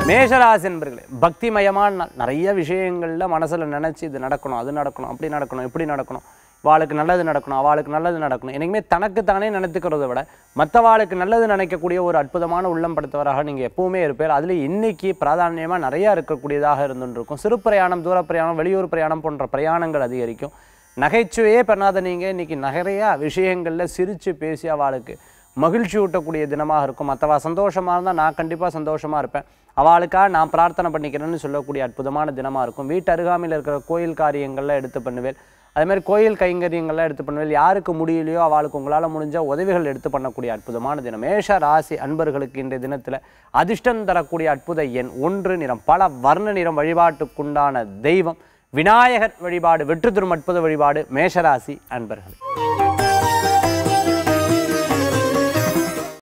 மேஷராசி என்பர்களே பக்திமயமான நாள் நிறைய விஷயங்களில் மனசில் நினச்சி இது நடக்கணும் அது நடக்கணும் அப்படி நடக்கணும் இப்படி நடக்கணும் வாளுக்கு நல்லது நடக்கணும் அவளுக்கு நல்லது நடக்கணும் என்னைக்குமே தனக்கு தானே நினைத்துக்கிறத விட மற்றவாளுக்கு நல்லது நினைக்கக்கூடிய ஒரு அற்புதமான உள்ளம் படுத்தவராக நீங்கள் எப்பவுமே இருப்பீர் அதில் இன்னைக்கு பிராதானியமாக நிறையா இருக்கக்கூடியதாக இருந்துருக்கும் சிறு பிரயாணம் தூர பிரயாணம் வெளியூர் பிரயாணம் போன்ற பிரயாணங்கள் அதிகரிக்கும் நகைச்சுவையே பண்ணாத நீங்கள் இன்னைக்கு நிறையா விஷயங்களில் சிரித்து பேசி அவளுக்கு மகிழ்ச்சி ஊட்டக்கூடிய தினமாக இருக்கும் மற்றவா சந்தோஷமாக இருந்தால் நான் கண்டிப்பாக சந்தோஷமாக இருப்பேன் அவளுக்காக நான் பிரார்த்தனை பண்ணிக்கிறேன்னு சொல்லக்கூடிய அற்புதமான தினமாக இருக்கும் வீட்டு அருகாமையில் இருக்கிற கோயில் காரியங்கள்லாம் எடுத்து பண்ணுவேன் அதே மாதிரி கோயில் கைங்கரியங்கள்லாம் எடுத்து பண்ணுவேன் யாருக்கு முடியலையோ அவளுக்கு உங்களால் முடிஞ்ச உதவிகள் எடுத்து பண்ணக்கூடிய அற்புதமான தினம் மேஷ ராசி அன்பர்களுக்கு இன்றைய தினத்தில் அதிர்ஷ்டம் தரக்கூடிய அற்புத எண் ஒன்று நிறம் பல வர்ண நிறம் வழிபாட்டுக்குண்டான தெய்வம் விநாயகர் வழிபாடு வெற்றி தரும் அற்புத வழிபாடு மேஷராசி அன்பர்கள்